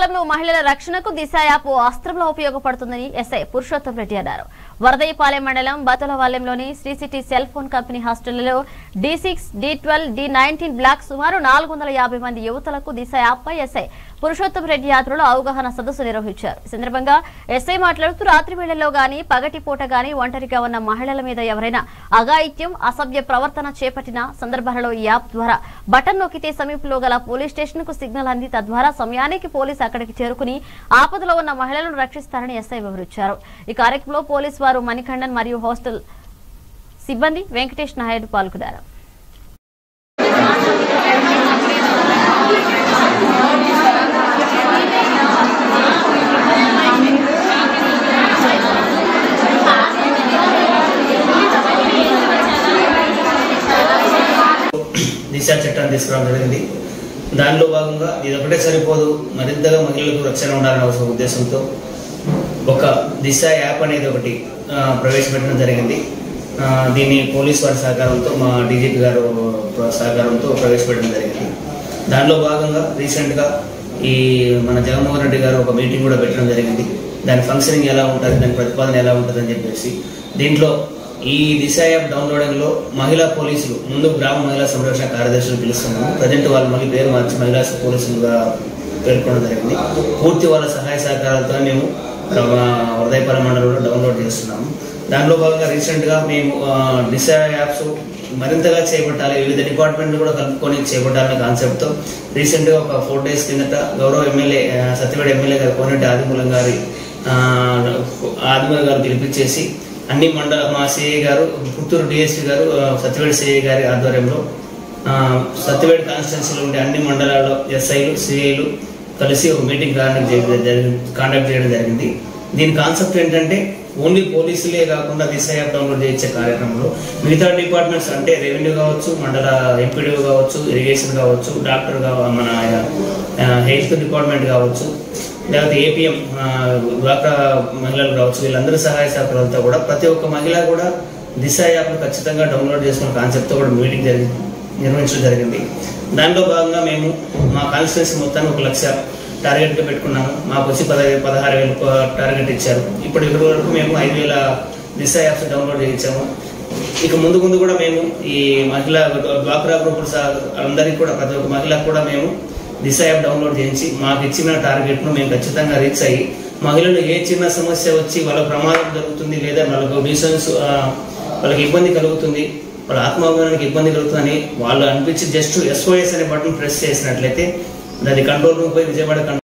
కాలంలో మహిళల రక్షణకు దిశ యాప్ అస్త్రంలో ఉపయోగపడుతుందని ఎస్ఐ పురుషోత్తం రెడ్డి అన్నారు వరదయ్యపాలెం మండలం బతులవాలెంలోని Sri city cell phone company హాస్టళ్లలో D six D twelve D nineteen block సుమారు నాలుగు వందల యాభై మంది యువతలకు దిశ యాప్ పై ఎస్ఐ పురుషోత్తం రెడ్డి యాత్రలో అవగాహన సదస్సు నిర్వహించారు ఈ సందర్భంగా ఎస్ఐ మాట్లాడుతూ రాత్రి వేళల్లో గాని పగటి పూట గాని ఒంటరిగా ఉన్న మహిళల మీద ఎవరైనా అఘాయిత్యం అసభ్య ప్రవర్తన చేపట్టిన సందర్భాలలో ఈ యాప్ ద్వారా బటన్ నొక్కితే సమీపంలో గల పోలీస్ స్టేషన్ కు సిగ్నల్ అంది తద్వారా సమయానికి పోలీసు అక్కడికి చేరుకుని ఆపదలో ఉన్న మహిళలను రక్షిస్తారని ఎస్ఐ వివరించారు ఈ కార్యక్రమంలో పోలీసు వారు మణికంఠన్ మరియు హాస్టల్ సిబ్బంది వెంకటేష్ నాయుడు పాల్గొన్నారు దిశ చట్టాన్ని తీసుకురావడం జరిగింది దానిలో భాగంగా ఇది ఒకటే సరిపోదు మరింతగా మహిళలకు రక్షణ ఉండాలనే అవసరం ఉద్దేశంతో ఒక దిశ యాప్ అనేది ఒకటి ఆ, ప్రవేశపెట్టడం జరిగింది ఆ, దీన్ని పోలీస్ వారి సహకారంతో మా డీజీపీ గారు సహకారంతో ప్రవేశపెట్టడం జరిగింది దానిలో భాగంగా రీసెంట్గా ఈ మన జగన్మోహన్ రెడ్డి గారు ఒక మీటింగ్ కూడా పెట్టడం జరిగింది దాని ఫంక్షనింగ్ ఎలా ఉంటుంది దాని ప్రతిపాదన ఎలా ఉంటుంది అని చెప్పేసి దీంట్లో ఈ దిశ యాప్ డౌన్లోడింగ్ లో మహిళా పోలీసులు ముందు గ్రామ మహిళా సంరక్షణ కార్యదర్శులు పిలుస్తున్నాము ప్రజెంట్ వాళ్ళు మళ్ళీ పేరు మార్చి మహిళా పోలీసులుగా పేర్కొనడం జరిగింది పూర్తి వాళ్ళ సహాయ సహకారాలతో మేము హృదయపర మండలంలో డౌన్లోడ్ చేస్తున్నాము దానిలో భాగంగా రీసెంట్గా మేము ఆ, దిశ యాప్స్ మరింతగా చేపట్టాలి వివిధ డిపార్ట్మెంట్లు కూడా కలుపుకొని చేపట్టాలనే కాన్సెప్ట్తో రీసెంట్గా ఒక ఫోర్ డేస్ కిందట గౌరవ ఎమ్మెల్యే ఆ, సత్యవేడ ఎమ్మెల్యే గారు కోనరెడ్డి ఆదిమూలం గారి ఆ, ఆదిమూలం గారు పిలిపించేసి అన్ని మండల మా సిఐ గారు పుత్తూరు డిఎస్పీ గారు ఆ, సత్యవేడ సిఐ గారి ఆధ్వర్యంలో ఆ, సత్యవేడ కాన్స్టిట్యున్సీలో ఉండే అన్ని మండలాల్లో ఎస్ఐలు సిఐలు కలిసి ఒక మీటింగ్ కాండక్ట్ చేయడం జరిగింది కాండక్ట్ చేయడం జరిగింది దీని కాన్సెప్ట్ ఏంటంటే ఓన్లీ పోలీసులే కాకుండా దిశ యాప్ డౌన్లోడ్ చేయించే కార్యక్రమంలో మిగతా డిపార్ట్మెంట్స్ అంటే రెవెన్యూ కావచ్చు మండల ఎంపీడీఓ కావచ్చు ఇరిగేషన్ కావచ్చు డాక్టర్ కావ మన హెల్త్ డిపార్ట్మెంట్ కావచ్చు లేకపోతే ఏపీఎం డ్వాక్రా మహిళలు కావచ్చు వీళ్ళందరి సహాయ సహకారాలతో కూడా ప్రతి ఒక్క మహిళ కూడా దిశ యాప్ను ఖచ్చితంగా డౌన్లోడ్ చేసుకున్న కాన్సెప్ట్తో కూడా మీటింగ్ జరిగి నిర్వహించడం జరిగింది దానిలో భాగంగా మేము మా కాన్స్టిట్యున్సీ మొత్తాన్ని ఒక లక్ష టార్గెట్గా పెట్టుకున్నాము మాకు వచ్చి పదహైదు పదహారు వేలు టార్గెట్ ఇచ్చారు ఇప్పుడు ఇప్పటి వరకు మేము ఐదు వేల దిశ యాప్స్ డౌన్లోడ్ చేయించాము ఇక ముందు ముందు కూడా మేము ఈ మహిళా డ్వాక్రా గ్రూపులు సహా అందరికీ కూడా ప్రతి ఒక్క మహిళకు కూడా మేము దిశ యాప్ డౌన్లోడ్ చేయించి మాకు ఇచ్చిన టార్గెట్ను మేము ఖచ్చితంగా రీచ్ అయ్యి మహిళలు ఏ చిన్న సమస్య వచ్చి వాళ్ళ ప్రమాదం జరుగుతుంది లేదా వాళ్ళకు డిసెన్స్ వాళ్ళకి ఇబ్బంది కలుగుతుంది వాళ్ళ ఆత్మాభిమానానికి ఇబ్బంది కలుగుతుందని వాళ్ళు అనిపించి జస్ట్ ఎస్ఓఎస్ అనే బటన్ ప్రెస్ చేసినట్లయితే దాని కంట్రోల్ రూమ్ పోయి విజయవాడ కంట్రోల్